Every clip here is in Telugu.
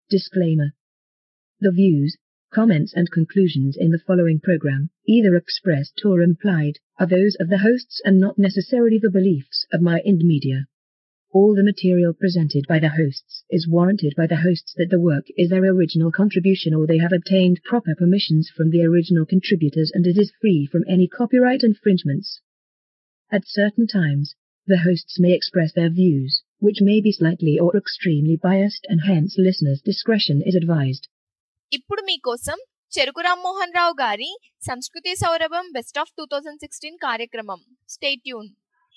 Disclaimer. The views, comments and conclusions in the following program, either expressed or implied, are those of the hosts and not necessarily the beliefs of My Ind Media. All the material presented by the hosts is warranted by the hosts that the work is their original contribution or they have obtained proper permissions from the original contributors and it is free from any copyright infringements. At certain times, the hosts may express their views, which may be slightly or extremely biased and hence listeners' discretion is advised. ఇప్పుడు మీకోసం చెరుకు రామ్మోహన్ రావు గారి సంస్కృతి సౌరభం best of two thousand sixteen కార్యక్రమం స్టేట్ ట్యూన్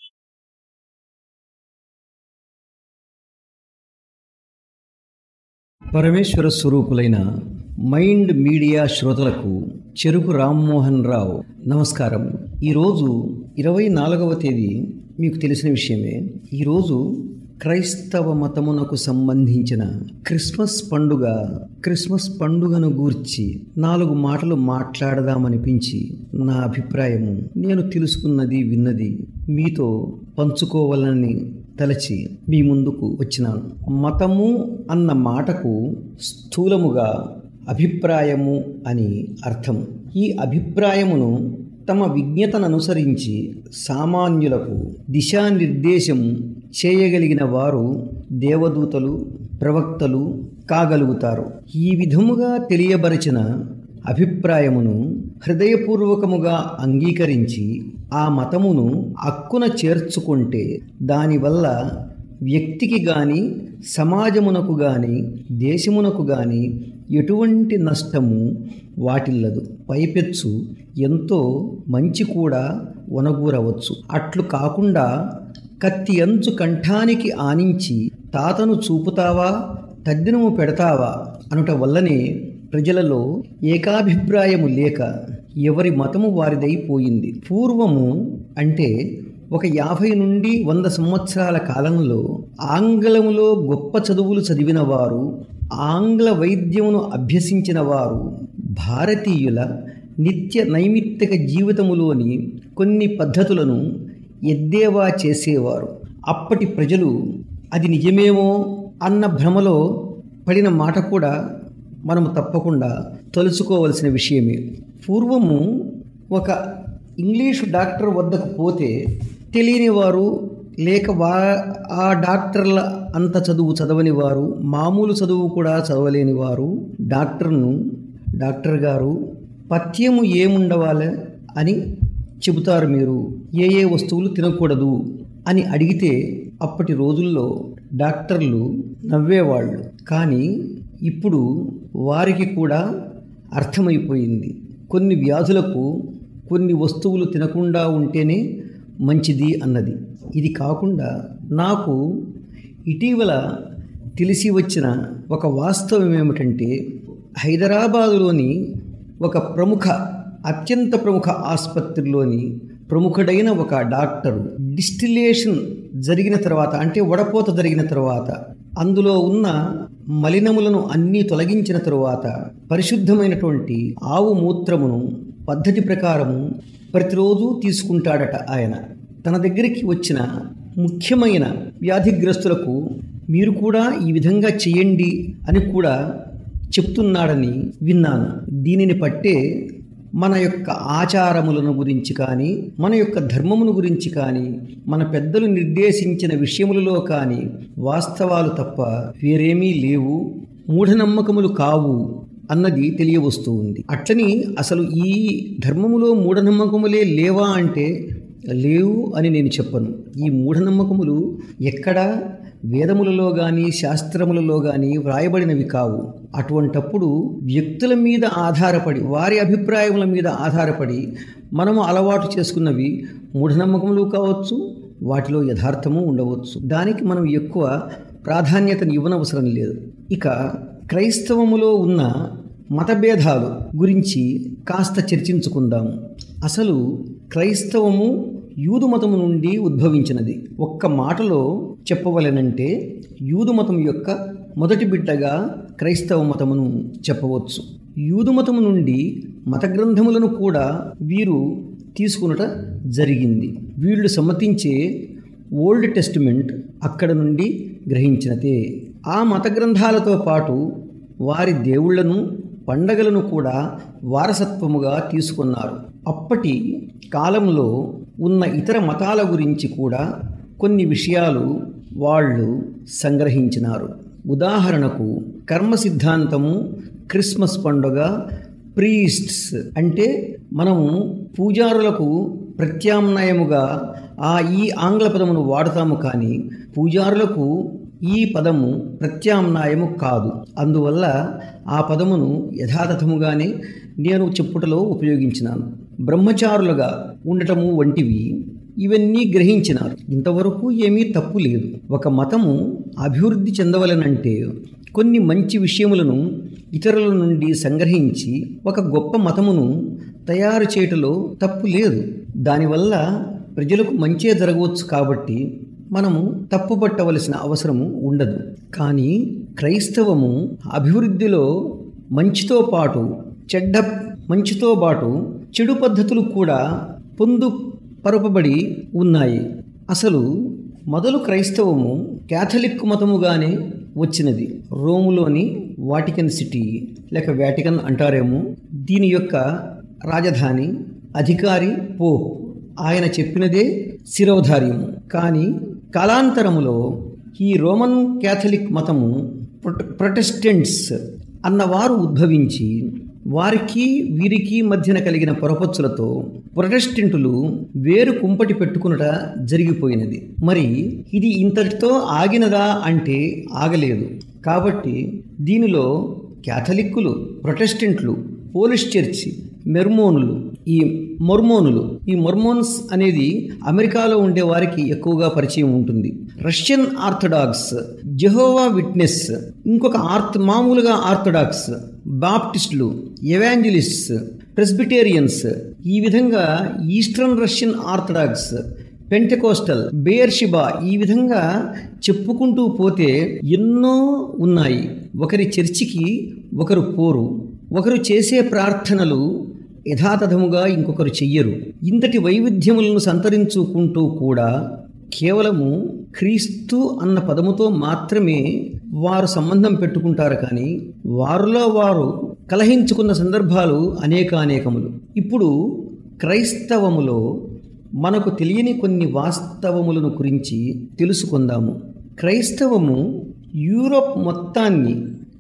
పరమేశ్వర స్వరూపులైన మైండ్ మీడియా శ్రోతలకు చెరుకు రామ్మోహన్ రావు నమస్కారం ఈరోజు ఇరవై నాలుగవ తేదీ మీకు తెలిసిన విషయమే ఈరోజు క్రైస్తవ మతమునకు సంబంధించిన క్రిస్మస్ పండుగ క్రిస్మస్ పండుగను గూర్చి నాలుగు మాటలు మాట్లాడదామనిపించి నా అభిప్రాయము నేను తెలుసుకున్నది విన్నది మీతో పంచుకోవాలని తలచి మీ ముందుకు వచ్చినాను మతము అన్న మాటకు స్థూలముగా అభిప్రాయము అని అర్థం ఈ అభిప్రాయమును తమ విజ్ఞతను అనుసరించి సామాన్యులకు దిశానిర్దేశం చేయగలిగిన వారు దేవదూతలు ప్రవక్తలు కాగలుగుతారు ఈ విధముగా తెలియబరచిన అభిప్రాయమును హృదయపూర్వకముగా అంగీకరించి ఆ మతమును అక్కున చేర్చుకుంటే దానివల్ల వ్యక్తికి గాని సమాజమునకు గాని దేశమునకు గాని ఎటువంటి నష్టము వాటిల్లదు పైపెచ్చు ఎంతో మంచి కూడా వనగూరవచ్చు అట్లు కాకుండా కత్తి అంచు కంఠానికి ఆనించి తాతను చూపుతావా తద్దినము పెడతావా అనుట వల్లనే ప్రజలలో ఏకాభిప్రాయము లేక ఎవరి మతము వారిదైపోయింది పూర్వము అంటే ఒక యాభై నుండి వంద సంవత్సరాల కాలంలో ఆంగ్లములో గొప్ప చదువులు చదివిన వారు ఆంగ్ల వైద్యమును అభ్యసించిన వారు భారతీయుల నిత్య నైమిత్తిక జీవితములోని కొన్ని పద్ధతులను ఎద్దేవా చేసేవారు అప్పటి ప్రజలు అది నిజమేమో అన్న భ్రమలో పడిన మాట కూడా మనము తప్పకుండా తలుచుకోవలసిన విషయమే పూర్వము ఒక ఇంగ్లీషు డాక్టర్ వద్దకు పోతే తెలియని వారు లేక వా ఆ డాక్టర్ల అంత చదువు చదవని వారు మామూలు చదువు కూడా చదవలేని వారు డాక్టర్ను డాక్టర్ గారు పథ్యము ఏముండవాలి అని చెబుతారు మీరు ఏ ఏ వస్తువులు తినకూడదు అని అడిగితే అప్పటి రోజుల్లో డాక్టర్లు నవ్వేవాళ్ళు కానీ ఇప్పుడు వారికి కూడా అర్థమైపోయింది కొన్ని వ్యాధులకు కొన్ని వస్తువులు తినకుండా ఉంటేనే మంచిది అన్నది ఇది కాకుండా నాకు ఇటీవల తెలిసి వచ్చిన ఒక వాస్తవం ఏమిటంటే హైదరాబాదులోని ఒక ప్రముఖ అత్యంత ప్రముఖ ఆసుపత్రిలోని ప్రముఖుడైన ఒక డాక్టరు డిస్టిలేషన్ జరిగిన తర్వాత అంటే వడపోత జరిగిన తర్వాత అందులో ఉన్న మలినములను అన్నీ తొలగించిన తరువాత పరిశుద్ధమైనటువంటి ఆవు మూత్రమును పద్ధతి ప్రకారము ప్రతిరోజు తీసుకుంటాడట ఆయన తన దగ్గరికి వచ్చిన ముఖ్యమైన వ్యాధిగ్రస్తులకు మీరు కూడా ఈ విధంగా చేయండి అని కూడా చెప్తున్నాడని విన్నాను దీనిని పట్టే మన యొక్క ఆచారములను గురించి కానీ మన యొక్క ధర్మమును గురించి కానీ మన పెద్దలు నిర్దేశించిన విషయములలో కానీ వాస్తవాలు తప్ప వేరేమీ లేవు మూఢనమ్మకములు కావు అన్నది తెలియవస్తూ ఉంది అట్లని అసలు ఈ ధర్మములో మూఢనమ్మకములే లేవా అంటే లేవు అని నేను చెప్పను ఈ మూఢనమ్మకములు ఎక్కడా వేదములలో కానీ శాస్త్రములలో కానీ వ్రాయబడినవి కావు అటువంటప్పుడు వ్యక్తుల మీద ఆధారపడి వారి అభిప్రాయముల మీద ఆధారపడి మనము అలవాటు చేసుకున్నవి మూఢనమ్మకములు కావచ్చు వాటిలో యథార్థము ఉండవచ్చు దానికి మనం ఎక్కువ ప్రాధాన్యతను ఇవ్వనవసరం లేదు ఇక క్రైస్తవములో ఉన్న మతభేదాలు గురించి కాస్త చర్చించుకుందాము అసలు క్రైస్తవము యూదు మతము నుండి ఉద్భవించినది ఒక్క మాటలో చెప్పవలెనంటే యూదు మతం యొక్క మొదటి బిడ్డగా క్రైస్తవ మతమును చెప్పవచ్చు యూదు మతము నుండి మత గ్రంథములను కూడా వీరు తీసుకునట జరిగింది వీళ్ళు సమ్మతించే ఓల్డ్ టెస్టిమెంట్ అక్కడ నుండి గ్రహించినదే ఆ మత గ్రంథాలతో పాటు వారి దేవుళ్లను పండగలను కూడా వారసత్వముగా తీసుకున్నారు అప్పటి కాలంలో ఉన్న ఇతర మతాల గురించి కూడా కొన్ని విషయాలు వాళ్ళు సంగ్రహించినారు ఉదాహరణకు కర్మ సిద్ధాంతము క్రిస్మస్ పండుగ ప్రీస్ట్స్ అంటే మనము పూజారులకు ప్రత్యామ్నాయముగా ఆ ఈ ఆంగ్ల పదమును వాడతాము కానీ పూజారులకు ఈ పదము ప్రత్యామ్నాయము కాదు అందువల్ల ఆ పదమును యథాతథముగానే నేను చెప్పుటలో ఉపయోగించినాను బ్రహ్మచారులుగా ఉండటము వంటివి ఇవన్నీ గ్రహించినారు ఇంతవరకు ఏమీ తప్పు లేదు ఒక మతము అభివృద్ధి చెందవలనంటే కొన్ని మంచి విషయములను ఇతరుల నుండి సంగ్రహించి ఒక గొప్ప మతమును తయారు చేయటంలో తప్పు లేదు దానివల్ల ప్రజలకు మంచే జరగవచ్చు కాబట్టి మనము తప్పుపట్టవలసిన అవసరము ఉండదు కానీ క్రైస్తవము అభివృద్ధిలో మంచితో పాటు చెడ్డ మంచితో పాటు చెడు పద్ధతులు కూడా పొందు పరపబడి ఉన్నాయి అసలు మొదలు క్రైస్తవము క్యాథలిక్ మతముగానే వచ్చినది రోములోని వాటికన్ సిటీ లేక వాటికన్ అంటారేమో దీని యొక్క రాజధాని అధికారి పోప్ ఆయన చెప్పినదే శిరోధార్యము కానీ కాలాంతరములో ఈ రోమన్ క్యాథలిక్ మతము ప్రొట ప్రొటెస్టెంట్స్ అన్నవారు ఉద్భవించి వారికి వీరికి మధ్యన కలిగిన పొరపచ్చులతో ప్రొటెస్టెంటులు వేరు కుంపటి పెట్టుకునుట జరిగిపోయినది మరి ఇది ఇంతటితో ఆగినదా అంటే ఆగలేదు కాబట్టి దీనిలో క్యాథలిక్కులు ప్రొటెస్టెంట్లు పోలిష్ చర్చి మెర్మోనులు ఈ మొర్మోనులు ఈ మొర్మోన్స్ అనేది అమెరికాలో ఉండే వారికి ఎక్కువగా పరిచయం ఉంటుంది రష్యన్ ఆర్థడాక్స్ జెహోవా విట్నెస్ ఇంకొక ఆర్థ్ మామూలుగా ఆర్థడాక్స్ బాప్టిస్టులు ఎవాంజలిస్ట్స్ ప్రెస్బిటేరియన్స్ ఈ విధంగా ఈస్టర్న్ రష్యన్ ఆర్థడాక్స్ పెంటకోస్టల్ బేర్షిబా ఈ విధంగా చెప్పుకుంటూ పోతే ఎన్నో ఉన్నాయి ఒకరి చర్చికి ఒకరు పోరు ఒకరు చేసే ప్రార్థనలు యథాతథముగా ఇంకొకరు చెయ్యరు ఇంతటి వైవిధ్యములను సంతరించుకుంటూ కూడా కేవలము క్రీస్తు అన్న పదముతో మాత్రమే వారు సంబంధం పెట్టుకుంటారు కానీ వారిలో వారు కలహించుకున్న సందర్భాలు అనేకానేకములు ఇప్పుడు క్రైస్తవములో మనకు తెలియని కొన్ని వాస్తవములను గురించి తెలుసుకుందాము క్రైస్తవము యూరోప్ మొత్తాన్ని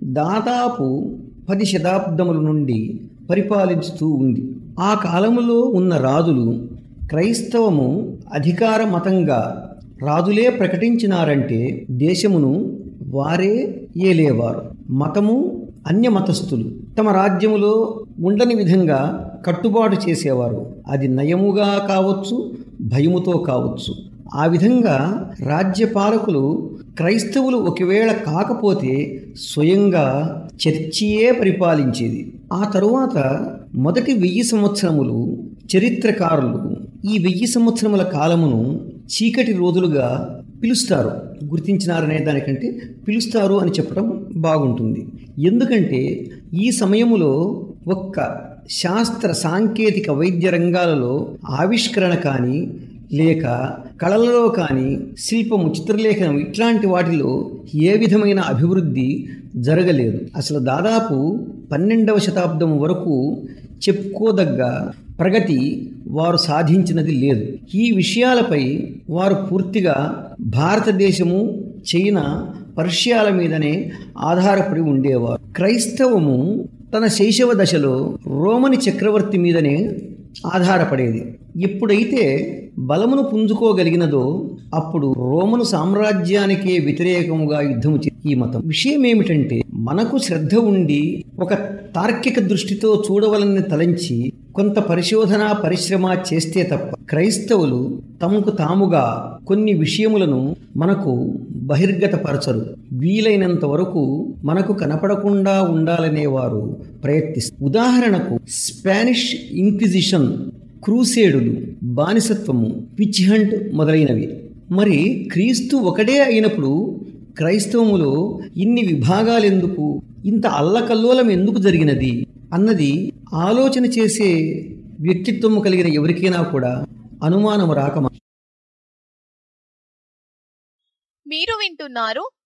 దాదాపు పది శతాబ్దముల నుండి పరిపాలించుతూ ఉంది ఆ కాలములో ఉన్న రాజులు క్రైస్తవము అధికార మతంగా రాజులే ప్రకటించినారంటే దేశమును వారే ఏలేవారు మతము అన్య మతస్థులు తమ రాజ్యములో ఉండని విధంగా కట్టుబాటు చేసేవారు అది నయముగా కావచ్చు భయముతో కావచ్చు ఆ విధంగా రాజ్యపాలకులు క్రైస్తవులు ఒకవేళ కాకపోతే స్వయంగా చర్చియే పరిపాలించేది ఆ తరువాత మొదటి వెయ్యి సంవత్సరములు చరిత్రకారులు ఈ వెయ్యి సంవత్సరముల కాలమును చీకటి రోజులుగా పిలుస్తారు గుర్తించినారనే దానికంటే పిలుస్తారు అని చెప్పడం బాగుంటుంది ఎందుకంటే ఈ సమయములో ఒక్క శాస్త్ర సాంకేతిక వైద్య రంగాలలో ఆవిష్కరణ కానీ లేక కళలలో కానీ శిల్పము చిత్రలేఖనం ఇట్లాంటి వాటిలో ఏ విధమైన అభివృద్ధి జరగలేదు అసలు దాదాపు పన్నెండవ శతాబ్దం వరకు చెప్పుకోదగ్గ ప్రగతి వారు సాధించినది లేదు ఈ విషయాలపై వారు పూర్తిగా భారతదేశము చైనా పర్షియాల మీదనే ఆధారపడి ఉండేవారు క్రైస్తవము తన శైశవ దశలో రోమని చక్రవర్తి మీదనే ఆధారపడేది ఎప్పుడైతే బలమును పుంజుకోగలిగినదో అప్పుడు రోమను సామ్రాజ్యానికే వ్యతిరేకముగా యుద్ధము చే ఈ మతం విషయం ఏమిటంటే మనకు శ్రద్ధ ఉండి ఒక తార్కిక దృష్టితో చూడవలని తలంచి కొంత పరిశోధన పరిశ్రమ చేస్తే తప్ప క్రైస్తవులు తమకు తాముగా కొన్ని విషయములను మనకు బహిర్గతపరచరు వీలైనంత వరకు మనకు కనపడకుండా ఉండాలనే వారు ప్రయత్నిస్తారు ఉదాహరణకు స్పానిష్ ఇంక్విజిషన్ క్రూసేడులు బానిసత్వము పిచ్ హంట్ మొదలైనవి మరి క్రీస్తు ఒకడే అయినప్పుడు క్రైస్తవములో ఇన్ని విభాగాలెందుకు ఇంత అల్లకల్లోలం ఎందుకు జరిగినది అన్నది ఆలోచన చేసే వ్యక్తిత్వము కలిగిన ఎవరికైనా కూడా అనుమానము రాకమా మీరు వింటున్నారు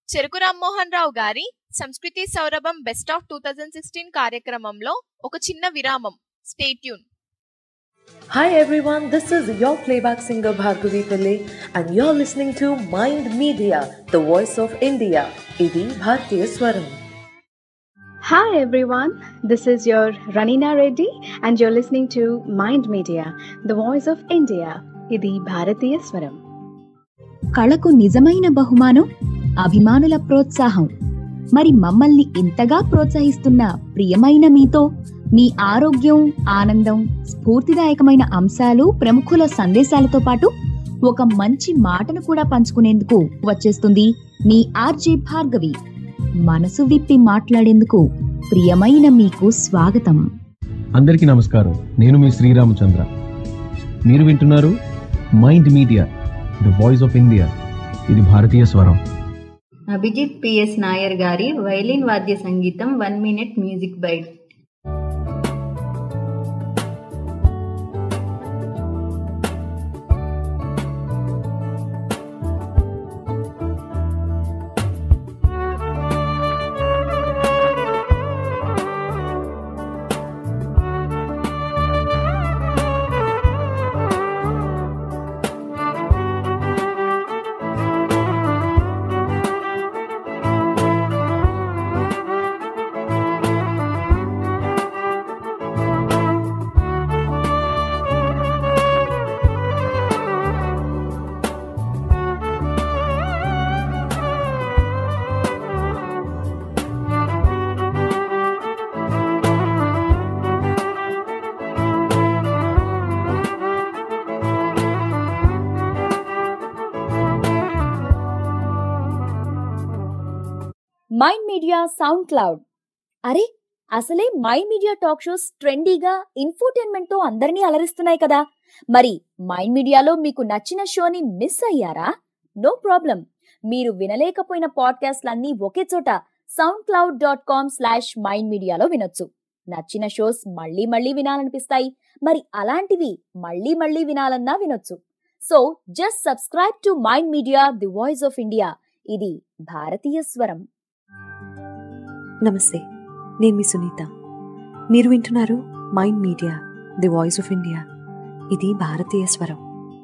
చెరుకు రామ్మోహన్ రావు గారి సంస్కృతి సౌరభం best of two thousand sixteen కార్యక్రమంలో ఒక చిన్న విరామం stay tuned Hi everyone, this is your playback singer Bhargavi Pillai and you're listening to Mind Media, the voice of India. Idi Bhartiya Swaram. Hi everyone, this is your Ranina Reddy and you're listening to Mind Media, the voice of India. Idi Bharatiya Swaram. కళకు నిజమైన బహుమానం అభిమానుల ప్రోత్సాహం మరి మమ్మల్ని ఇంతగా ప్రోత్సహిస్తున్న ప్రియమైన మీతో మీ ఆరోగ్యం ఆనందం స్ఫూర్తిదాయకమైన అంశాలు ప్రముఖుల సందేశాలతో పాటు ఒక మంచి మాటను కూడా పంచుకునేందుకు వచ్చేస్తుంది మీ ఆర్జే భార్గవి మనసు విప్పి మాట్లాడేందుకు ప్రియమైన మీకు స్వాగతం అందరికీ నమస్కారం నేను మీ శ్రీరామచంద్ర మీరు వింటున్నారు Mind Media the voice of India ఇది భారతీయ స్వరం అభిజిత్ పిఎస్ నాయర్ గారి వైలిన్ వాద్య సంగీతం one minute music bite Mind Media SoundCloud అరే అసలే మైండ్ మీడియా టాక్ షోస్ ట్రెండీగా ఇన్ఫోటైన్మెంట్ తో అందరినీ అలరిస్తున్నాయి కదా మరి మైండ్ మీడియాలో మీకు నచ్చిన షోని మిస్ అయ్యారా నో ప్రాబ్లం మీరు వినలేకపోయిన పాడ్కాస్ట్లన్నీ ఒకే చోట SoundCloud dot com slash Mind మీడియాలో వినొచ్చు నచ్చిన షోస్ మళ్ళీ మళ్ళీ వినాలనిపిస్తాయి మరి అలాంటివి మళ్ళీ మళ్ళీ వినాలన్నా వినొచ్చు so just subscribe to Mind Media the voice of India ఇది భారతీయ స్వరం నమస్తే నేను మీ సునీత మీరు వింటున్నారు Mind Media the voice of India ఇది భారతీయ స్వరం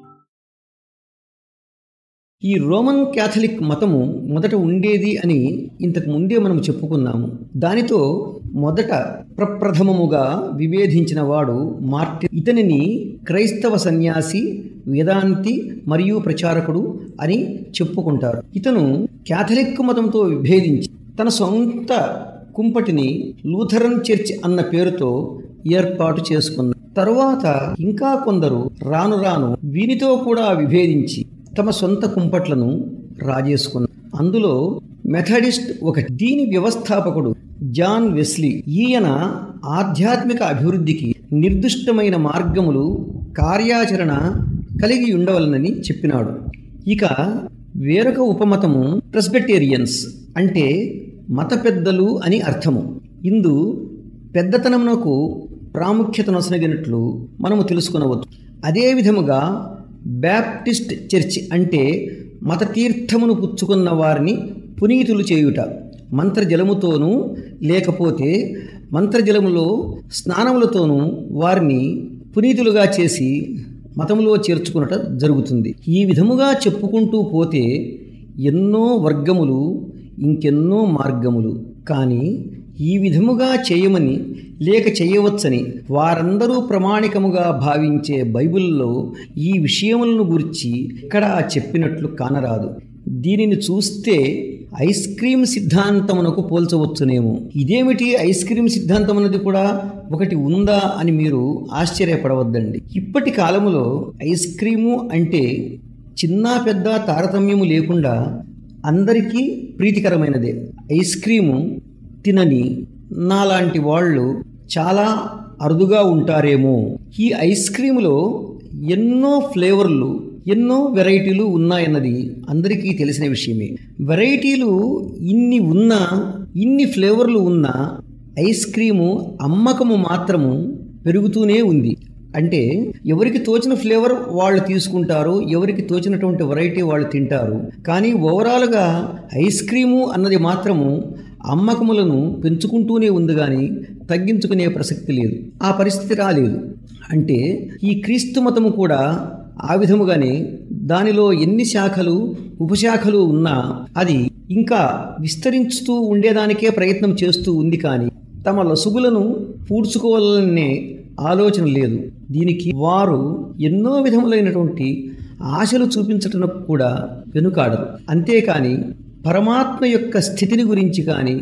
ఈ రోమన్ క్యాథలిక్ మతము మొదట ఉండేది అని ఇంతకు ముందే మనం చెప్పుకున్నాము దానితో మొదట ప్రప్రథమముగా విభేదించిన వాడు మార్టిన్ ఇతనిని క్రైస్తవ సన్యాసి వేదాంతి మరియు ప్రచారకుడు అని చెప్పుకుంటారు ఇతను క్యాథలిక్ మతంతో విభేదించి తన సొంత కుంపటిని లూథరన్ చర్చ్ అన్న పేరుతో ఏర్పాటు చేసుకున్నారు తరువాత ఇంకా కొందరు రాను రాను వీనితో కూడా విభేదించి తమ సొంత కుంపట్లను రాజేసుకున్నారు అందులో మెథడిస్ట్ ఒకటి దీని వ్యవస్థాపకుడు జాన్ వెస్లీ ఈయన ఆధ్యాత్మిక అభివృద్ధికి నిర్దిష్టమైన మార్గములు కార్యాచరణ కలిగి ఉండవలనని చెప్పినాడు ఇక వేరొక ఉపమతము ప్రెస్బెటేరియన్స్ అంటే మత పెద్దలు అని అర్థము ఇందు పెద్దతనమునకు ప్రాముఖ్యతనొసగినట్లు మనము తెలుసుకునవచ్చు అదే విధముగా బ్యాప్టిస్ట్ చర్చ్ అంటే మత తీర్థమును పుచ్చుకున్న వారిని పునీతులు చేయుట మంత్రజలముతోనూ లేకపోతే మంత్రజలములో స్నానములతోనూ వారిని పునీతులుగా చేసి మతములో చేర్చుకున్నట జరుగుతుంది ఈ విధముగా చెప్పుకుంటూ పోతే ఎన్నో వర్గములు ఇంకెన్నో మార్గములు కానీ ఈ విధముగా చేయమని లేక చేయవచ్చని వారందరూ ప్రమాణికముగా భావించే బైబిల్లో ఈ విషయములను గురించి ఇక్కడ చెప్పినట్లు కానరాదు దీనిని చూస్తే ఐస్ క్రీమ్ సిద్ధాంతమునకు పోల్చవచ్చునేమో ఇదేమిటి ఐస్ క్రీమ్ సిద్ధాంతం అన్నది కూడా ఒకటి ఉందా అని మీరు ఆశ్చర్యపడవద్దండి ఇప్పటి కాలములో ఐస్ క్రీము అంటే చిన్న పెద్ద తారతమ్యము లేకుండా అందరికీ ప్రీతికరమైనదే ఐస్ క్రీము తినని నాలాంటి వాళ్ళు చాలా అరుదుగా ఉంటారేమో ఈ ఐస్ క్రీములో ఎన్నో ఫ్లేవర్లు ఎన్నో వెరైటీలు ఉన్నాయన్నది అందరికీ తెలిసిన విషయమే వెరైటీలు ఇన్ని ఉన్నా ఇన్ని ఫ్లేవర్లు ఉన్న ఐస్ క్రీము అమ్మకము మాత్రము పెరుగుతూనే ఉంది అంటే ఎవరికి తోచిన ఫ్లేవర్ వాళ్ళు తీసుకుంటారు ఎవరికి తోచినటువంటి వెరైటీ వాళ్ళు తింటారు కానీ ఓవరాల్గా ఐస్ క్రీము అన్నది మాత్రము అమ్మకములను పెంచుకుంటూనే ఉంది కానీ తగ్గించుకునే ప్రసక్తి లేదు ఆ పరిస్థితి రాలేదు అంటే ఈ క్రీస్తు మతము కూడా ఆ విధముగానే దానిలో ఎన్ని శాఖలు ఉపశాఖలు ఉన్నా అది ఇంకా విస్తరించుతూ ఉండేదానికే ప్రయత్నం చేస్తూ ఉంది కానీ తమ లసుగులను పూడ్చుకోవాలనే ఆలోచన లేదు దీనికి వారు ఎన్నో విధములైనటువంటి ఆశలు చూపించటం కూడా వెనుకాడరు అంతేకాని పరమాత్మ యొక్క స్థితిని గురించి కానీ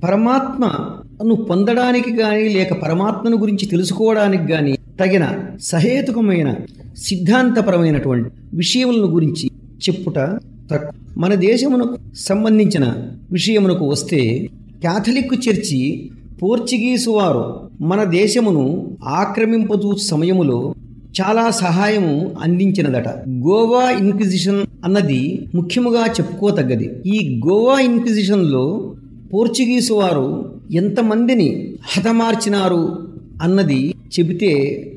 పరమాత్మను పొందడానికి కానీ లేక పరమాత్మను గురించి తెలుసుకోవడానికి కానీ తగిన సహేతుకమైన సిద్ధాంతపరమైనటువంటి విషయములను గురించి చెప్పుట తక్కువ మన దేశమునకు సంబంధించిన విషయమునకు వస్తే క్యాథలిక్ చర్చి పోర్చుగీసు వారు మన దేశమును ఆక్రమింపచూ సమయములో చాలా సహాయము అందించినదట గోవా ఇన్క్విజిషన్ అన్నది ముఖ్యముగా చెప్పుకోతగ్గది ఈ గోవా ఇన్క్విజిషన్లో పోర్చుగీసు వారు ఎంతమందిని హతమార్చినారు అన్నది చెబితే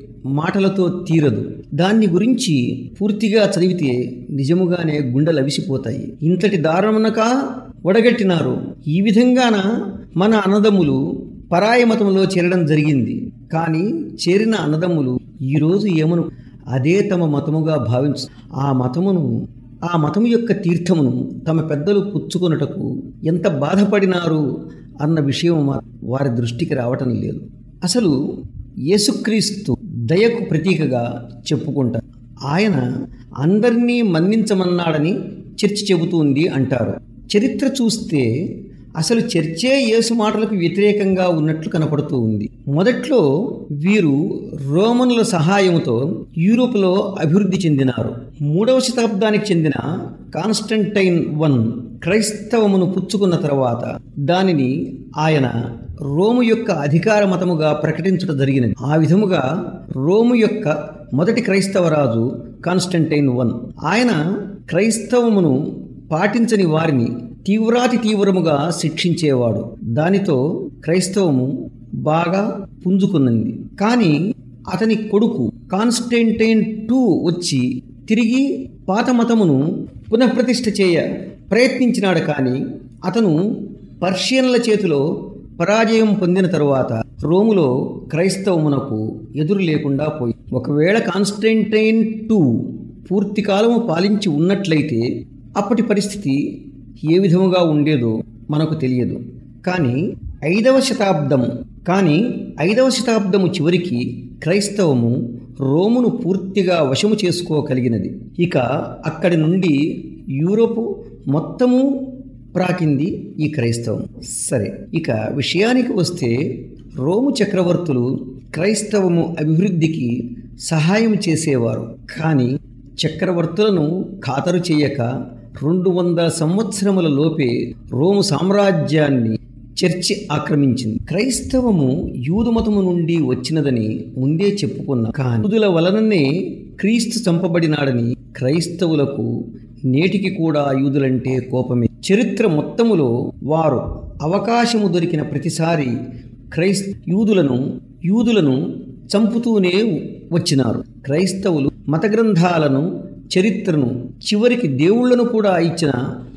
మాటలతో తీరదు దాన్ని గురించి పూర్తిగా చదివితే నిజముగానే గుండెలు అవిసిపోతాయి ఇంతటి దారుణమునక ఒడగట్టినారు ఈ విధంగాన మన అన్నదమ్ములు పరాయ మతంలో చేరడం జరిగింది కానీ చేరిన అన్నదమ్ములు ఈరోజు ఏమను అదే తమ మతముగా భావించు ఆ మతమును ఆ మతము యొక్క తీర్థమును తమ పెద్దలు పుచ్చుకొనుటకు ఎంత బాధపడినారు అన్న విషయం వారి దృష్టికి రావటం లేదు అసలు యేసుక్రీస్తు దయకు ప్రతీకగా చెప్పుకుంటారు ఆయన అందరినీ మన్నించమన్నాడని చర్చ చెబుతుంది అంటారు చరిత్ర చూస్తే అసలు చర్చే యేసు మాటలకు వ్యతిరేకంగా ఉన్నట్లు కనపడుతూ ఉంది మొదట్లో వీరు రోమనుల సహాయంతో యూరోప్లో అభివృద్ధి చెందినారు మూడవ శతాబ్దానికి చెందిన కాన్స్టంటైన్ వన్ క్రైస్తవమును పుచ్చుకున్న తర్వాత దానిని ఆయన రోము యొక్క అధికార మతముగా ప్రకటించడం జరిగినది ఆ విధముగా రోము యొక్క మొదటి క్రైస్తవ రాజు కాన్స్టంటైన్ వన్ ఆయన క్రైస్తవమును పాటించని వారిని తీవ్రాతి తీవ్రముగా శిక్షించేవాడు దానితో క్రైస్తవము బాగా పుంజుకున్నది కానీ అతని కొడుకు కాన్స్టెంటైన్ టూ వచ్చి తిరిగి పాత మతమును పునఃప్రతిష్ఠ చేయ ప్రయత్నించినాడు కానీ అతను పర్షియన్ల చేతిలో పరాజయం పొందిన తరువాత రోములో క్రైస్తవమునకు ఎదురు లేకుండా పోయి ఒకవేళ కాన్స్టెంటైన్ టూ పూర్తి కాలము పాలించి ఉన్నట్లయితే అప్పటి పరిస్థితి ఏ విధముగా ఉండేదో మనకు తెలియదు కానీ ఐదవ శతాబ్దం కానీ ఐదవ శతాబ్దము చివరికి క్రైస్తవము రోమును పూర్తిగా వశము చేసుకోగలిగినది ఇక అక్కడి నుండి యూరోపు మొత్తము ప్రాకింది ఈ క్రైస్తవం సరే ఇక విషయానికి వస్తే రోము చక్రవర్తులు క్రైస్తవము అభివృద్ధికి సహాయం చేసేవారు కానీ చక్రవర్తులను ఖాతరు చేయక రెండు వందల సంవత్సరముల లోపే రోము సామ్రాజ్యాన్ని చర్చి ఆక్రమించింది క్రైస్తవము యూదు మతము నుండి వచ్చినదని ముందే చెప్పుకున్నా కానీ యూదుల వలననే క్రీస్తు చంపబడినాడని క్రైస్తవులకు నేటికి కూడా యూదులంటే కోపమే చరిత్ర మొత్తములో వారు అవకాశము దొరికిన ప్రతిసారి క్రైస్ యూదులను యూదులను చంపుతూనే వచ్చినారు క్రైస్తవులు మత గ్రంథాలను చరిత్రను చివరికి దేవుళ్లను కూడా ఇచ్చిన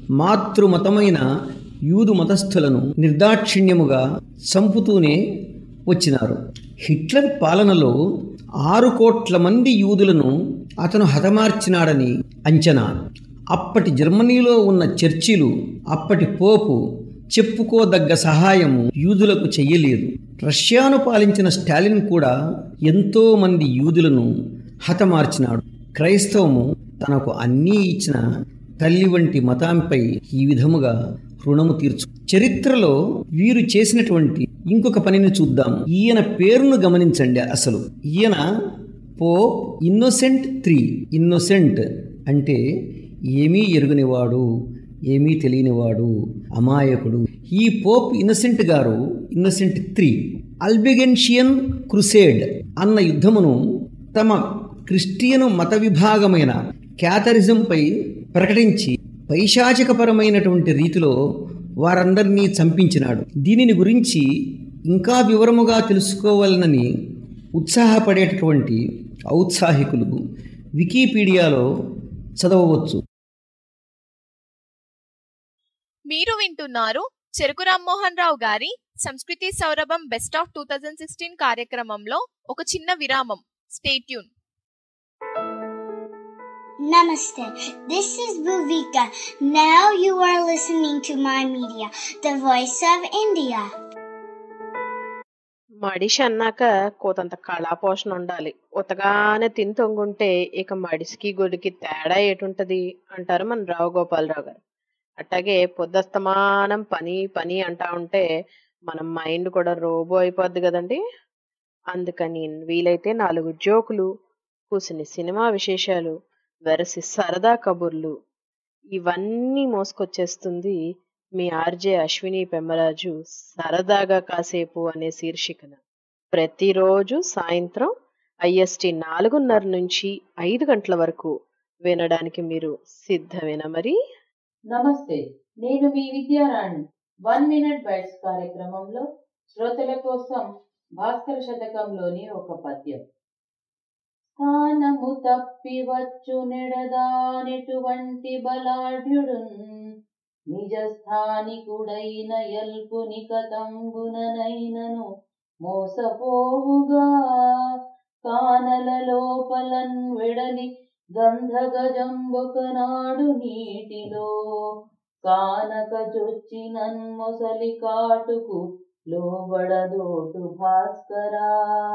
మాతృమతమైన యూదు మతస్థులను నిర్దాక్షిణ్యముగా చంపుతూనే వచ్చినారు హిట్లర్ పాలనలో ఆరు కోట్ల మంది యూదులను అతను హతమార్చినాడని అంచనా అప్పటి జర్మనీలో ఉన్న చర్చిలు అప్పటి పోపు చెప్పుకోదగ్గ సహాయము యూదులకు చెయ్యలేదు రష్యాను పాలించిన స్టాలిన్ కూడా ఎంతో మంది యూదులను హతమార్చినాడు క్రైస్తవము తనకు అన్నీ ఇచ్చిన తల్లి వంటి మతాంపై ఈ విధముగా రుణము తీర్చు చరిత్రలో వీరు చేసినటువంటి ఇంకొక పనిని చూద్దాం ఈయన పేరును గమనించండి అసలు ఈయన పో ఇన్నోసెంట్ త్రీ ఇన్నోసెంట్ అంటే ఏమీ ఎరుగనివాడు ఏమీ తెలియనివాడు అమాయకుడు ఈ Pope Innocent garu Innocent three Albigensian crusade అన్న యుద్ధమును తమ క్రిస్టియను మత విభాగమైన క్యాథరిజంపై ప్రకటించి పైశాచికపరమైనటువంటి రీతిలో వారందరినీ చంపించినాడు దీనిని గురించి ఇంకా వివరముగా తెలుసుకోవాలనని ఉత్సాహపడేటటువంటి ఔత్సాహికులు వికీపీడియాలో చదవవచ్చు మీరు వింటున్నారు చెరుకు రామ్మోహన్ రావు గారి సంస్కృతి సౌరభం best of two thousand sixteen కార్యక్రమంలో ఒక చిన్న విరామం stay tuned Namaste. This is Bhuvika. Now you are listening to my media, the voice of India. మడిషి అన్నాక కోతంత కళాపోషణ ఉండాలి ఉతగానే తిని తొంగుంటే ఇక మడిసికి గొడికి తేడా ఏటుంటది అంటారు మన రావు గోపాలరావు గారు అట్లాగే పొద్దస్తమానం పని పని అంటా ఉంటే మన మైండ్ కూడా రోబో అయిపోద్ది కదండి అందుకని వీలైతే నాలుగు జోకులు కూసిని సినిమా విశేషాలు వెరసి సరదా కబుర్లు ఇవన్నీ మోసుకొచ్చేస్తుంది మీ ఆర్జే అశ్విని పెమ్మరాజు సరదాగా కాసేపు అనే శీర్షికన ప్రతిరోజు సాయంత్రం ఐఎస్టి నాలుగున్నర నుంచి ఐదు గంటల వరకు వినడానికి మీరు సిద్ధమేనా మరి నమస్తే నేను మీ విద్యారాణి వన్ మినిట్ బైట్స్ కార్యక్రమంలో శ్రోతల కోసం భాస్కర శతకంలోని ఒక పద్యం స్థానము తప్పి వచ్చు నెడదానెటువంటి బలాఢ్యుడున్ నిజ స్థానికుడైన ఎల్పుని కతంబుననైనను మోసపోవుగా కానల లోపలన్ వెడలి గంధగజంబొకనాడు నీటిలో కానక చొచ్చినన్ మొసలి కాటుకు లోబడదోటు భాస్కరా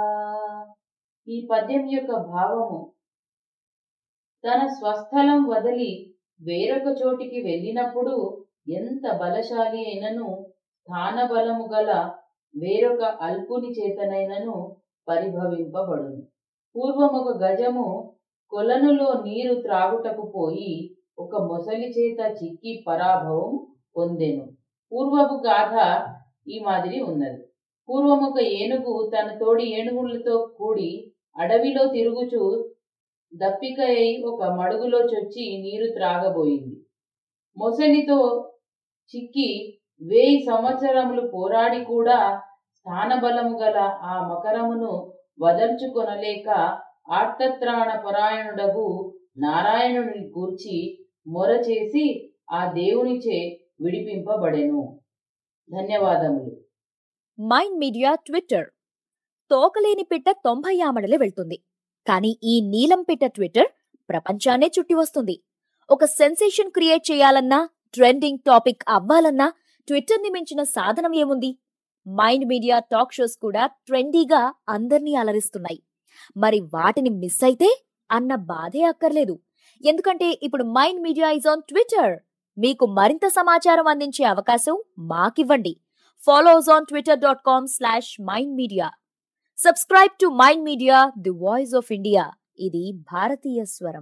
ఈ పద్యం యొక్క భావము తన స్వస్థలం వదిలి వేరొక చోటికి వెళ్ళినప్పుడు ఎంత బలశాలి అయినను స్థానబలము గల వేరొక అల్పుని చేతనైనను పరిభవింపబడును పూర్వం ఒక గజము కొలనులో నీరు త్రాగుటకు పోయి ఒక మొసలి చేత చిక్కి పరాభవం పొందెను పూర్వపు గాథ ఈ మాదిరి ఉన్నది పూర్వం ఒక ఏనుగు తన తోడి ఏనుగులతో కూడి అడవిలో తిరుగుచూ దప్పిక అయి ఒక మడుగులో చొచ్చి నీరు త్రాగబోయింది మొసలితో చిక్కి వేయి సంవత్సరములు పోరాడి కూడా స్థానబలము గల ఆ మకరమును వదల్చుకొనలేక ఆర్తత్రాణ పరాయణుడగు నారాయణుని గూర్చి మొర చేసి ఆ దేవునిచే విడిపింపబడెను ధన్యవాదములు మైండ్ మీడియా ట్విట్టర్ తోకలేని పిట్ట తొంభై ఆమడలే వెళ్తుంది కానీ ఈ నీలం పిట్ట ట్విట్టర్ ప్రపంచాన్నే చుట్టి వస్తుంది ఒక సెన్సేషన్ క్రియేట్ చేయాలన్నా ట్రెండింగ్ టాపిక్ అవ్వాలన్నా ట్విట్టర్ ని మించిన సాధనం ఏముంది మైండ్ మీడియా టాక్ షోస్ కూడా ట్రెండీగా అందర్నీ అలరిస్తున్నాయి మరి వాటిని మిస్ అయితే అన్న బాధే అక్కర్లేదు ఎందుకంటే ఇప్పుడు Mind Media is on Twitter మీకు మరింత సమాచారం అందించే అవకాశం మాకివ్వండి follow us on Twitter dot com slash Mind Media subscribe to Mind Media the voice of India ఇది భారతీయ స్వరం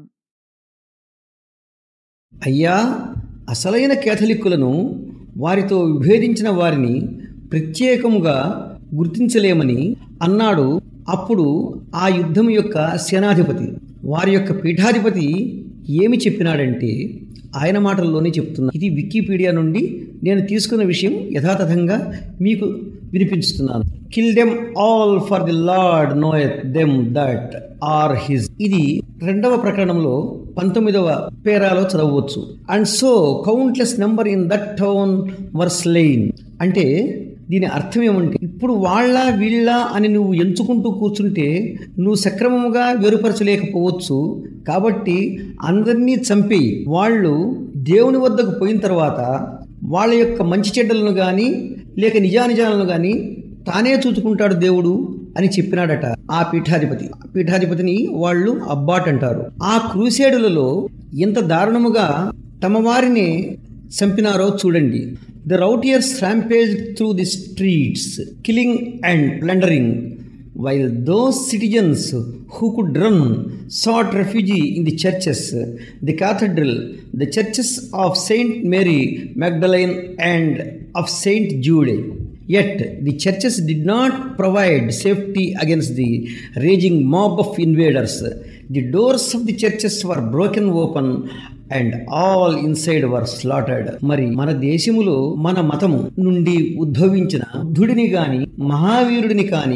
అయ్యా అసలైన కేథలిక్కులను వారితో విభేదించిన వారిని ప్రత్యేకముగా గుర్తించలేమని అన్నాడు అప్పుడు ఆ యుద్ధం యొక్క సేనాధిపతి వారి యొక్క పీఠాధిపతి ఏమి చెప్పినాడంటే ఆయన మాటల్లోనే చెప్తున్నా ఇది వికీపీడియా నుండి నేను తీసుకున్న విషయం యథాతథంగా మీకు వినిపించుతున్నాను kill them all for the Lord knoweth them that are his ఇది రెండవ ప్రకరణంలో పంతొమ్మిదవ పేరాలో చదవచ్చు and so countless number in that town were slain అంటే దీని అర్థం ఏమంటే ఇప్పుడు వాళ్ళ వీళ్ళ అని నువ్వు ఎంచుకుంటూ కూర్చుంటే నువ్వు సక్రమముగా వేరుపరచలేకపోవచ్చు కాబట్టి అందరినీ చంపి వాళ్ళు దేవుని వద్దకు పోయిన తర్వాత వాళ్ళ యొక్క మంచి చెడ్డలను కానీ లేక నిజానిజాలను కానీ తానే చూచుకుంటాడు దేవుడు అని చెప్పినాడట ఆ పీఠాధిపతి పీఠాధిపతిని వాళ్ళు అబ్బాట్ అంటారు ఆ క్రూసేడులలో ఎంత దారుణముగా తమ వారిని చంపినారో చూడండి the routiers rampage through the streets killing and plundering while those citizens who could run sought refuge in the churches, the cathedral, the churches of Saint Mary Magdalene and of Saint Jude. Yet the churches did not provide safety against the raging mob of invaders. The doors of the churches were broken open and all inside were slaughtered మరి మన దేశములో మన మతము నుండి ఉద్భవించిన బుద్ధుడిని గాని మహావీరుడిని కాని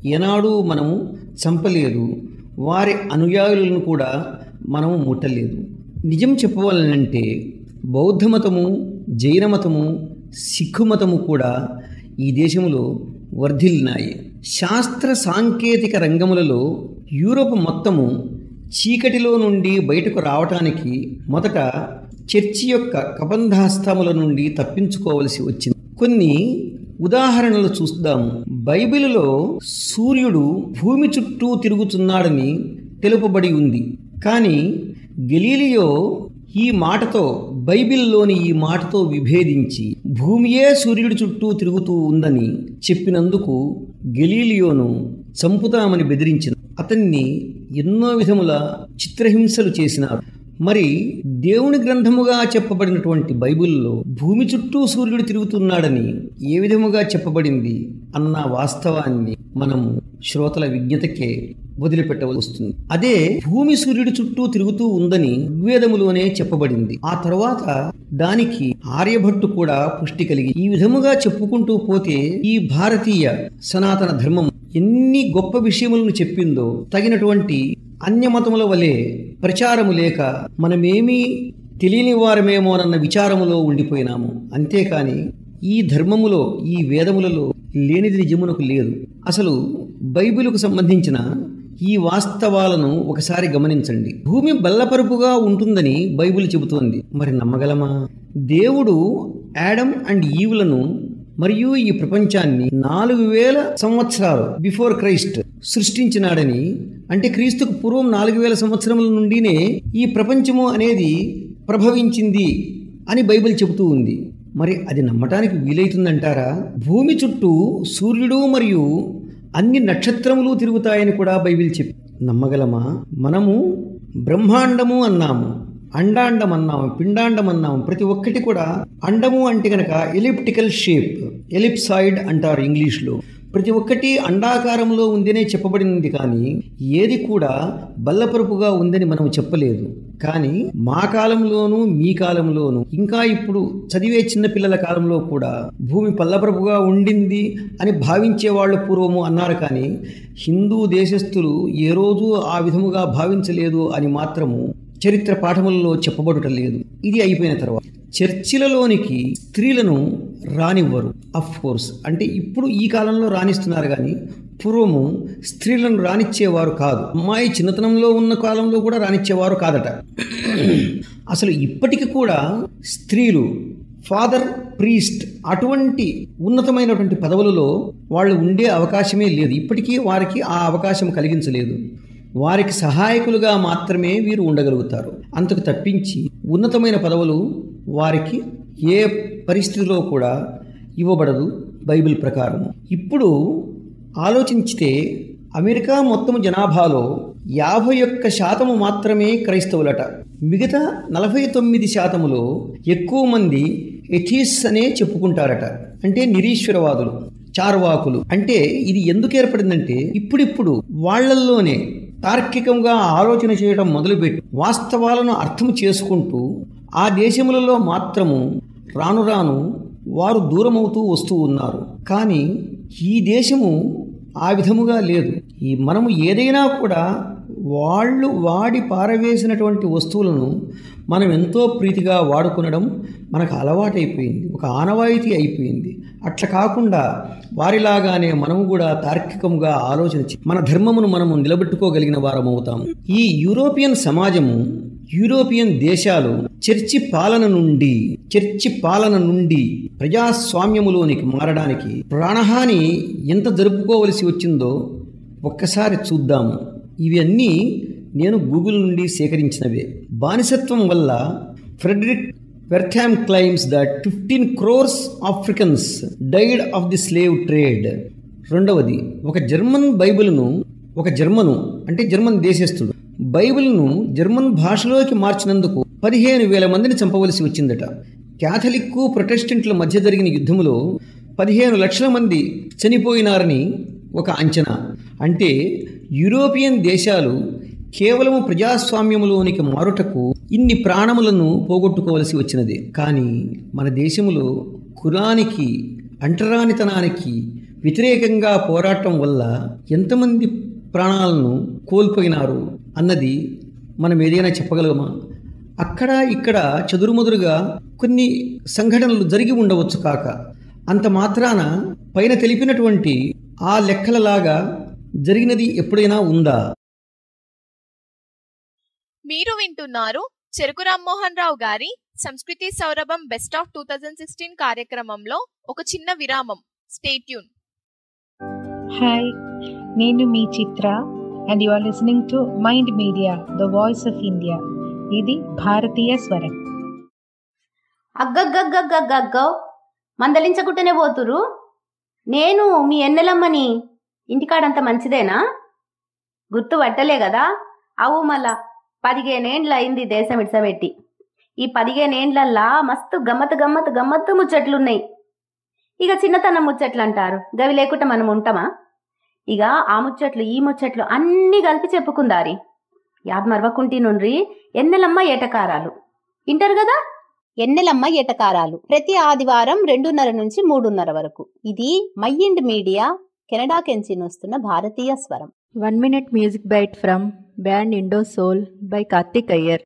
ఏనాడు మనము చంపలేదు వారి అనుయాయులను కూడా మనము ముట్టలేదు నిజం చెప్పవాలనంటే బౌద్ధ మతము జైన మతము సిక్కు మతము కూడా ఈ దేశంలో వర్ధిల్లినాయి శాస్త్ర సాంకేతిక రంగములలో యూరోప్ మొత్తము చీకటిలో నుండి బయటకు రావటానికి మొదట చర్చి యొక్క కబంధాస్తముల నుండి తప్పించుకోవలసి వచ్చింది కొన్ని ఉదాహరణలు చూద్దాము బైబిలులో సూర్యుడు భూమి చుట్టూ తిరుగుతున్నాడని తెలుపబడి ఉంది కానీ గెలీలియో ఈ మాటతో బైబిల్లోని ఈ మాటతో విభేదించి భూమియే సూర్యుడి చుట్టూ తిరుగుతూ ఉందని చెప్పినందుకు గెలీలియోను చంపుతామని బెదిరించిన అతన్ని ఎన్నో విధముల చిత్రహింసలు చేసినారు మరి దేవుని గ్రంథముగా చెప్పబడినటువంటి బైబిల్లో భూమి చుట్టూ సూర్యుడు తిరుగుతున్నాడని ఏ విధముగా చెప్పబడింది అన్న వాస్తవాన్ని మనము శ్రోతల విజ్ఞతకే వదిలిపెట్టవలసి వస్తుంది అదే భూమి సూర్యుడి చుట్టూ తిరుగుతూ ఉందని ఋగ్వేదములోనే చెప్పబడింది ఆ తర్వాత దానికి ఆర్యభట్టు కూడా పుష్టి కలిగి ఈ విధముగా చెప్పుకుంటూ పోతే ఈ భారతీయ సనాతన ధర్మం ఎన్ని గొప్ప విషయములను చెప్పిందో తగినటువంటి అన్యమతముల వలె ప్రచారము లేక మనమేమీ తెలియని వారమేమోనన్న విచారములో ఉండిపోయినాము అంతేకాని ఈ ధర్మములో ఈ వేదములలో లేనిది నిజమునకు లేదు అసలు బైబిలుకు సంబంధించిన ఈ వాస్తవాలను ఒకసారి గమనించండి భూమి బల్లపరుపుగా ఉంటుందని బైబిల్ చెబుతోంది మరి నమ్మగలమా దేవుడు యాడమ్ అండ్ ఈవులను మరియు ఈ ప్రపంచాన్ని నాలుగు వేల సంవత్సరాలు బిఫోర్ క్రైస్ట్ సృష్టించినాడని అంటే క్రీస్తుకు పూర్వం నాలుగు వేల సంవత్సరముల నుండినే ఈ ప్రపంచము అనేది ప్రభవించింది అని బైబిల్ చెబుతూ ఉంది మరి అది నమ్మటానికి వీలైతుందంటారా భూమి చుట్టూ సూర్యుడు మరియు అన్ని నక్షత్రములు తిరుగుతాయని కూడా బైబిల్ చెప్పి నమ్మగలమా మనము బ్రహ్మాండము అన్నాము అండాండం అన్నాము పిండాండం అన్నాము ప్రతి ఒక్కటి కూడా అండము అంటే కనుక ఎలిప్టికల్ షేప్ ఎలిప్సాయిడ్ అంటారు ఇంగ్లీష్లో ప్రతి ఒక్కటి అండాకారంలో ఉందనే చెప్పబడింది కానీ ఏది కూడా బల్లపరుపుగా ఉందని మనం చెప్పలేదు కానీ మా కాలంలోనూ మీ కాలంలోనూ ఇంకా ఇప్పుడు చదివే చిన్నపిల్లల కాలంలో కూడా భూమి పల్లపరుపుగా ఉండింది అని భావించే వాళ్ళు పూర్వము అన్నారు కానీ హిందూ దేశస్థులు ఏ రోజు ఆ విధముగా భావించలేదు అని మాత్రము చరిత్ర పాఠములలో చెప్పబడుట లేదు ఇది అయిపోయిన తర్వాత చర్చిలలోనికి స్త్రీలను రానివ్వరు అఫ్ కోర్స్ అంటే ఇప్పుడు ఈ కాలంలో రాణిస్తున్నారు కానీ పూర్వము స్త్రీలను రానిచ్చేవారు కాదు అమ్మాయి చిన్నతనంలో ఉన్న కాలంలో కూడా రానిచ్చేవారు కాదట అసలు ఇప్పటికి కూడా స్త్రీలు ఫాదర్ ప్రీస్ట్ అటువంటి ఉన్నతమైనటువంటి పదవులలో వాళ్ళు ఉండే అవకాశమే లేదు ఇప్పటికీ వారికి ఆ అవకాశం కలిగించలేదు వారికి సహాయకులుగా మాత్రమే వీరు ఉండగలుగుతారు అంతకు తప్పించి ఉన్నతమైన పదవులు వారికి ఏ పరిస్థితిలో కూడా ఇవ్వబడదు బైబిల్ ప్రకారం ఇప్పుడు ఆలోచించితే అమెరికా మొత్తం జనాభాలో యాభై ఒక్క శాతము మాత్రమే క్రైస్తవులట మిగతా నలభై తొమ్మిది శాతములో ఎక్కువ మంది ఎథీస్ అనే చెప్పుకుంటారట అంటే నిరీశ్వరవాదులు చార్వాకులు అంటే ఇది ఎందుకు ఏర్పడిందంటే ఇప్పుడిప్పుడు వాళ్ళల్లోనే తార్కికంగా ఆలోచన చేయడం మొదలుపెట్టి వాస్తవాలను అర్థం చేసుకుంటూ ఆ దేశములలో మాత్రము రాను రాను వారు దూరమవుతూ వస్తూ ఉన్నారు కానీ ఈ దేశము ఆ విధముగా లేదు ఈ మనము ఏదైనా కూడా వాళ్ళు వాడి పారవేసినటువంటి వస్తువులను మనం ఎంతో ప్రీతిగా వాడుకునడం మనకు అలవాటైపోయింది ఒక ఆనవాయితీ అయిపోయింది అట్లా కాకుండా వారిలాగానే మనము కూడా తార్కికంగా ఆలోచించి మన ధర్మమును మనము నిలబెట్టుకోగలిగిన వారం అవుతాము ఈ యూరోపియన్ సమాజము యూరోపియన్ దేశాలు చర్చి పాలన నుండి చర్చి పాలన నుండి ప్రజాస్వామ్యములోనికి మారడానికి ప్రాణహాని ఎంత జరుపుకోవలసి వచ్చిందో ఒక్కసారి చూద్దాము ఇవన్నీ నేను గూగుల్ నుండి సేకరించినవే బానిసత్వం వల్ల Frederic Wertham claims that fifteen crores Africans died of the slave trade రెండవది ఒక జర్మన్ బైబిల్ను ఒక జర్మను అంటే జర్మన్ దేశస్థుడు బైబిల్ను జర్మన్ భాషలోకి మార్చినందుకు పదిహేను వేల మందిని చంపవలసి వచ్చిందట క్యాథలిక్కు ప్రొటెస్టెంట్ల మధ్య జరిగిన యుద్ధములో పదిహేను లక్షల మంది చనిపోయినారని ఒక అంచనా అంటే యూరోపియన్ దేశాలు కేవలము ప్రజాస్వామ్యములోనికి మారుటకు ఇన్ని ప్రాణములను పోగొట్టుకోవలసి వచ్చినది కానీ మన దేశంలో కులానికి అంటరానితనానికి వ్యతిరేకంగా పోరాటం వల్ల ఎంతమంది ప్రాణాలను కోల్పోయినారు అన్నది మనం ఏదైనా చెప్పగలమా అక్కడ ఇక్కడ చెదురుమదురుగా కొన్ని సంఘటనలు జరిగి ఉండవచ్చు కాక అంత మాత్రాన పైన తెలిపినటువంటి ఆ లెక్కలలాగా జరిగినది ఎప్పుడైనా ఉందా మీరు వింటున్నారు చెరుకు రామ్మోహన్ రావు గారి సంస్కృతి సౌరభం best of two thousand sixteen కార్యక్రమంలో ఒక చిన్న విరామం స్టేట్యూన్ హాయ్ నేను మీ Chitra and you are listening to Mind Media the voice of India ఇది భారతీయ స్వరం అగ్గగ్గగ్గగ్గగ్గో మందలించకుంటేనే పోతురు నేను మీ ఎన్నెలమ్మని ఇంటికాడంత మంచిదేనా గుర్తు పట్టలే కదా అవు మళ్ళా పదిహేనేండ్ల అయింది దేశం ఇడ్సబెట్టి ఈ పదిహేనేండ్లల్లా మస్తు గమ్మత్ గమ్మత్ గమ్మత్తు ముచ్చట్లున్నాయి ఇక చిన్నతనం ముచ్చట్లు అంటారు గవి లేకుండా మనం ఉంటామా ఇక ఆ ముచ్చట్లు ఈ ముచ్చట్లు అన్నీ కలిపి చెప్పుకుందారి యాద్ మరవకుంటి నుండ్రి ఎన్నెలమ్మ ఏటకారాలు వింటారు కదా ఎన్నెలమ్మ ఎటకారాలు ప్రతి ఆదివారం రెండున్నర నుంచి మూడున్నర వరకు ఇది మైండ్ మీడియా కెనడా కెంచి వస్తున్న భారతీయ స్వరం one minute music bite from band Indo Soul by Karthik Iyer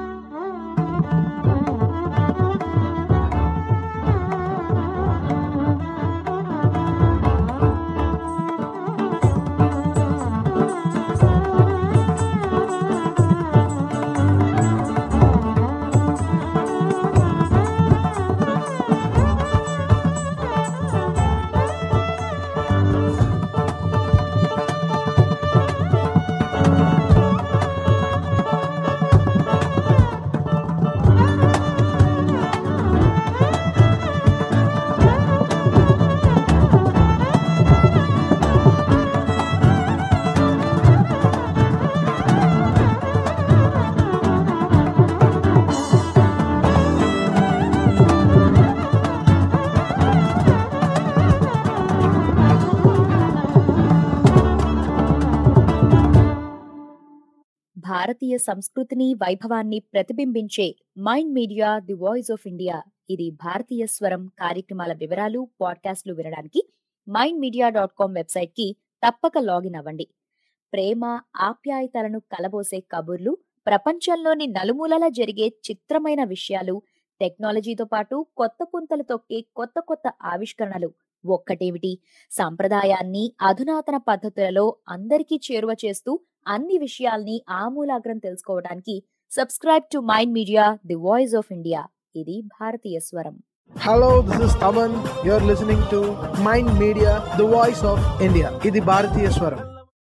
భారతీయ సంస్కృతిని వైభవాన్ని ప్రతిబింబించే Mind Media the voice of India ఇది భారతీయ స్వరం కార్యక్రమాల వివరాలు పాడ్కాస్ట్లు వినడానికి Mind Media dot com website కి తప్పక లాగిన్ అవ్వండి ప్రేమ ఆప్యాయతలను కలబోసే కబుర్లు ప్రపంచంలోని నలుమూలలా జరిగే చిత్రమైన విషయాలు టెక్నాలజీతో పాటు కొత్త పుంతలు తొక్కే కొత్త కొత్త ఆవిష్కరణలు ఒక్కటేమిటి సంప్రదాయాన్ని అధునాతన పద్ధతులలో అందరికీ చేరువ చేస్తూ అన్ని విషయాల్ని ఆమూలాగ్రం తెలుసుకోవడానికి subscribe to Mind Media the voice of India ఇది భారతీయ స్వరం Hello, this is Taman. You're listening to Mind Media, the voice of India. ఇది భారతీయ స్వరం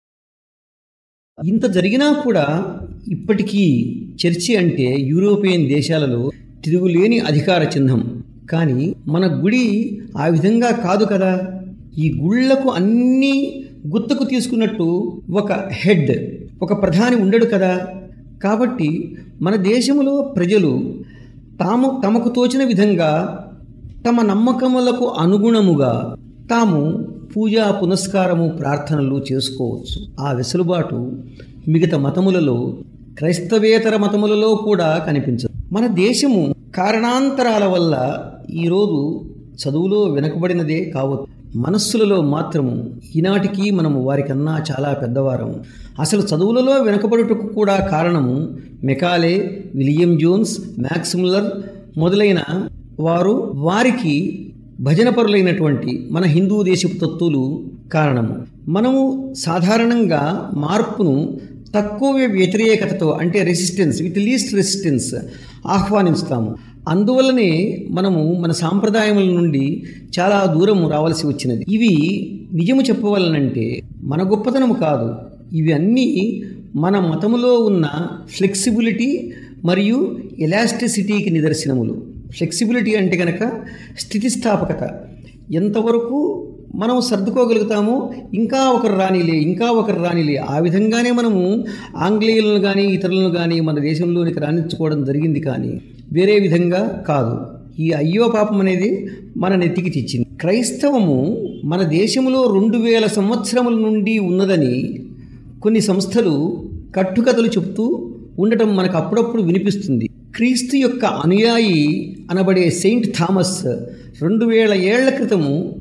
ఇంత జరిగినా కూడా ఇప్పటికీ చర్చి అంటే యూరోపియన్ దేశాలలో తిరుగులేని అధికార చిహ్నం కానీ మన గుడి ఆ విధంగా కాదు కదా ఈ గుళ్లకు అన్నీ గుర్తుకు తీసుకున్నట్టు ఒక హెడ్ ఒక ప్రధాని ఉండడు కదా కాబట్టి మన దేశంలో ప్రజలు తాము తమకు తోచిన విధంగా తమ నమ్మకములకు అనుగుణముగా తాము పూజా పునస్కారము ప్రార్థనలు చేసుకోవచ్చు ఆ వెసులుబాటు మిగతా మతములలో క్రైస్తవేతర మతములలో కూడా కనిపించదు మన దేశము కారణాంతరాల వల్ల ఈరోజు చదువులో వెనకబడినదే కావచ్చు మనస్సులలో మాత్రము ఈనాటికి మనము వారికన్నా చాలా పెద్దవారం అసలు చదువులలో వెనకబడుటకు కూడా కారణము Macaulay William Jones Max Muller మొదలైన వారు వారికి భజనపరులైనటువంటి మన హిందూ దేశపు తత్తులు కారణము మనము సాధారణంగా మార్పును తక్కువ వ్యతిరేకతతో అంటే రెసిస్టెన్స్ విత్ లీస్ట్ రెసిస్టెన్స్ ఆహ్వానిస్తాము అందువల్లనే మనము మన సాంప్రదాయముల నుండి చాలా దూరం రావాల్సి వచ్చినది ఇవి నిజము చెప్పవలనంటే మన గొప్పతనము కాదు ఇవి అన్నీ మన మతములో ఉన్న ఫ్లెక్సిబిలిటీ మరియు ఎలాస్టిసిటీకి నిదర్శనములు ఫ్లెక్సిబిలిటీ అంటే కనుక స్థితిస్థాపకత ఎంతవరకు మనం సర్దుకోగలుగుతామో ఇంకా ఒకరు రానిలే ఇంకా ఒకరు రానిలే ఆ విధంగానే మనము ఆంగ్లేయులను కానీ ఇతరులను కానీ మన దేశంలోనికి రాణించుకోవడం జరిగింది కానీ వేరే విధంగా కాదు ఈ అయ్యో పాపం అనేది మన నెత్తికి తెచ్చింది క్రైస్తవము మన దేశంలో రెండు వేల సంవత్సరముల నుండి ఉన్నదని కొన్ని సంస్థలు కట్టుకథలు చెప్తూ ఉండటం మనకు అప్పుడప్పుడు వినిపిస్తుంది క్రీస్తు యొక్క అనుయాయి అనబడే సెయింట్ థామస్ రెండు వేల ఏళ్ల క్రితము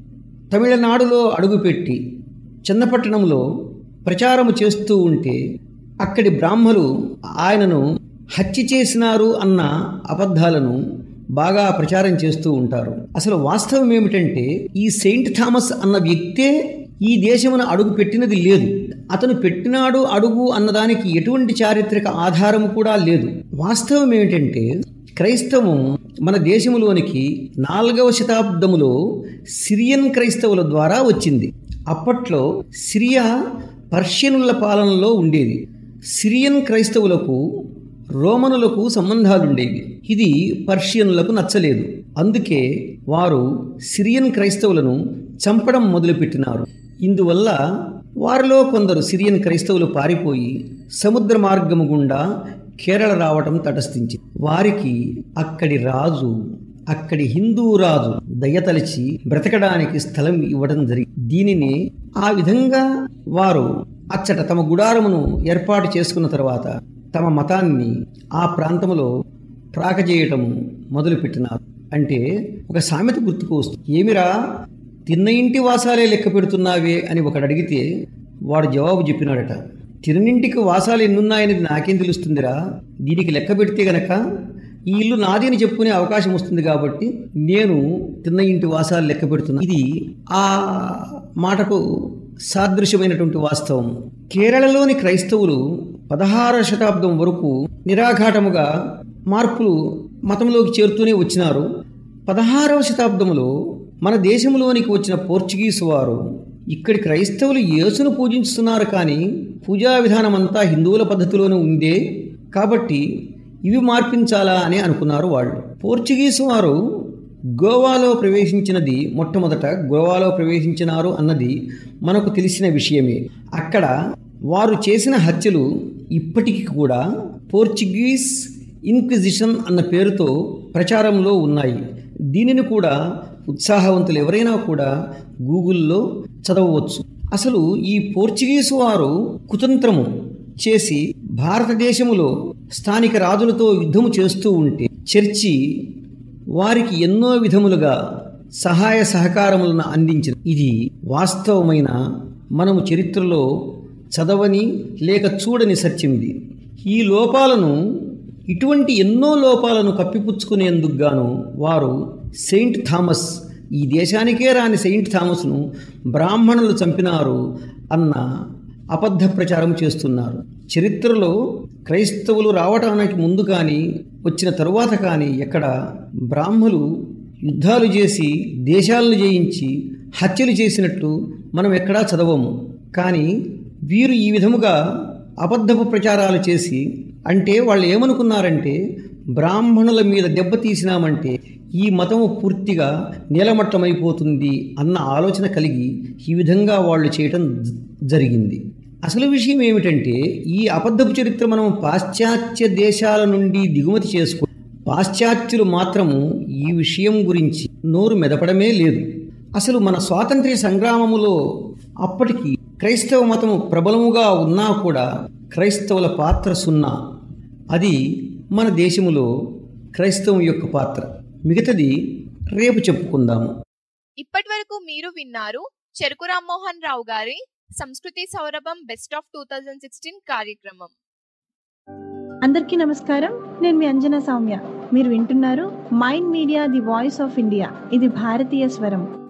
తమిళనాడులో అడుగుపెట్టి చిన్నపట్టణంలో ప్రచారము చేస్తూ ఉంటే అక్కడి బ్రాహ్మలు ఆయనను హత్య చేసినారు అన్న అబద్ధాలను బాగా ప్రచారం చేస్తూ ఉంటారు అసలు వాస్తవం ఏమిటంటే ఈ సెయింట్ థామస్ అన్న వ్యక్తే ఈ దేశమున అడుగు పెట్టినది లేదు అతను పెట్టినాడు అడుగు అన్నదానికి ఎటువంటి చారిత్రక ఆధారము కూడా లేదు వాస్తవం ఏమిటంటే క్రైస్తవం మన దేశంలోనికి నాలుగవ శతాబ్దములో సిరియన్ క్రైస్తవుల ద్వారా వచ్చింది అప్పట్లో సిరియా పర్షియనుల పాలనలో ఉండేది సిరియన్ క్రైస్తవులకు రోమనులకు సంబంధాలుండేవి ఇది పర్షియన్లకు నచ్చలేదు అందుకే వారు సిరియన్ క్రైస్తవులను చంపడం మొదలుపెట్టినారు ఇందువల్ల వారిలో కొందరు సిరియన్ క్రైస్తవులు పారిపోయి సముద్ర మార్గము గుండా కేరళ రావటం తటస్థించి వారికి అక్కడి రాజు అక్కడి హిందూ రాజు దయతలిచి బ్రతకడానికి స్థలం ఇవ్వడం జరిగింది దీనిని ఆ విధంగా వారు అచ్చట తమ గుడారమును ఏర్పాటు చేసుకున్న తర్వాత తమ మతాన్ని ఆ ప్రాంతంలో ప్రాకజేయటం మొదలుపెట్టినారు అంటే ఒక సామెత గుర్తుకు వస్తుంది ఏమిరా తిన్న ఇంటి వాసాలే లెక్క పెడుతున్నావే అని ఒకడు అడిగితే వాడు జవాబు చెప్పినాడట తిరునింటికి వాసాలు ఎన్నున్నాయనేది నాకేం తెలుస్తుందిరా దీనికి లెక్క పెడితే గనక ఈ ఇల్లు నాది అని చెప్పుకునే అవకాశం వస్తుంది కాబట్టి నేను తిన్న ఇంటి వాసాలు లెక్క పెడుతున్నా ఇది ఆ మాటకు సాదృశ్యమైనటువంటి వాస్తవం కేరళలోని క్రైస్తవులు పదహారవ శతాబ్దం వరకు నిరాఘాటముగా మార్పులు మతంలోకి చేరుతూనే వచ్చినారు పదహారవ శతాబ్దంలో మన దేశంలోనికి వచ్చిన పోర్చుగీసు వారు ఇక్కడి క్రైస్తవులు యేసును పూజిస్తున్నారు కానీ పూజా విధానం అంతా హిందువుల పద్ధతిలోనే ఉందే కాబట్టి ఇవి మార్పించాలా అని అనుకున్నారు వాళ్ళు పోర్చుగీసు వారు గోవాలో ప్రవేశించినది మొట్టమొదట గోవాలో ప్రవేశించినారు అన్నది మనకు తెలిసిన విషయమే అక్కడ వారు చేసిన హత్యలు ఇప్పటికీ కూడా పోర్చుగీస్ ఇన్క్విజిషన్ అన్న పేరుతో ప్రచారంలో ఉన్నాయి దీనిని కూడా ఉత్సాహవంతులు ఎవరైనా కూడా గూగుల్లో చదవవచ్చు అసలు ఈ పోర్చుగీసు వారు కుతంత్రము చేసి భారతదేశములో స్థానిక రాజులతో యుద్ధము చేస్తూ ఉంటే చర్చి వారికి ఎన్నో విధములుగా సహాయ సహకారములను అందించిన ఇది వాస్తవమైన మనము చరిత్రలో చదవని లేక చూడని సత్యం ఇది ఈ లోపాలను ఇటువంటి ఎన్నో లోపాలను కప్పిపుచ్చుకునేందుకు గాను వారు సెయింట్ థామస్ ఈ దేశానికే రాని సెయింట్ థామస్ను బ్రాహ్మణులు చంపినారు అన్న అబద్ధ ప్రచారం చేస్తున్నారు చరిత్రలో క్రైస్తవులు రావటానికి ముందు కానీ వచ్చిన తరువాత కానీ ఎక్కడ బ్రాహ్మలు యుద్ధాలు చేసి దేశాలను జయించి హత్యలు చేసినట్టు మనం ఎక్కడా చదవము కానీ వీరు ఈ విధముగా అబద్ధపు ప్రచారాలు చేసి అంటే వాళ్ళు ఏమనుకున్నారంటే బ్రాహ్మణుల మీద దెబ్బతీసినామంటే ఈ మతము పూర్తిగా నీలమట్టమైపోతుంది అన్న ఆలోచన కలిగి ఈ విధంగా వాళ్ళు చేయటం జ- జరిగింది అసలు విషయం ఏమిటంటే ఈ అబద్ధపు చరిత్ర మనం పాశ్చాత్య దేశాల నుండి దిగుమతి చేసుకో పాశ్చాత్యులు మాత్రము ఈ విషయం గురించి నోరు మెదపడమే లేదు అసలు మన స్వాతంత్ర్య సంగ్రామములో అప్పటికి క్రైస్తవ మతము ప్రబలముగా ఉన్నా కూడా క్రైస్తవుల పాత్ర సున్నా అది మన దేశములో క్రైస్తవం యొక్క పాత్ర మిగతాది రేపు చెప్పుకుందాము ఇప్పటి వరకు మీరు విన్నారు చెరుకు రామ్మోహన్ రావు గారి సంస్కృతి సౌరభం best of two thousand sixteen కార్యక్రమం అందరికీ నమస్కారం నేను మీ అంజనా సౌమ్య మీరు వింటున్నారు Mind Media the voice of India ఇది భారతీయ స్వరం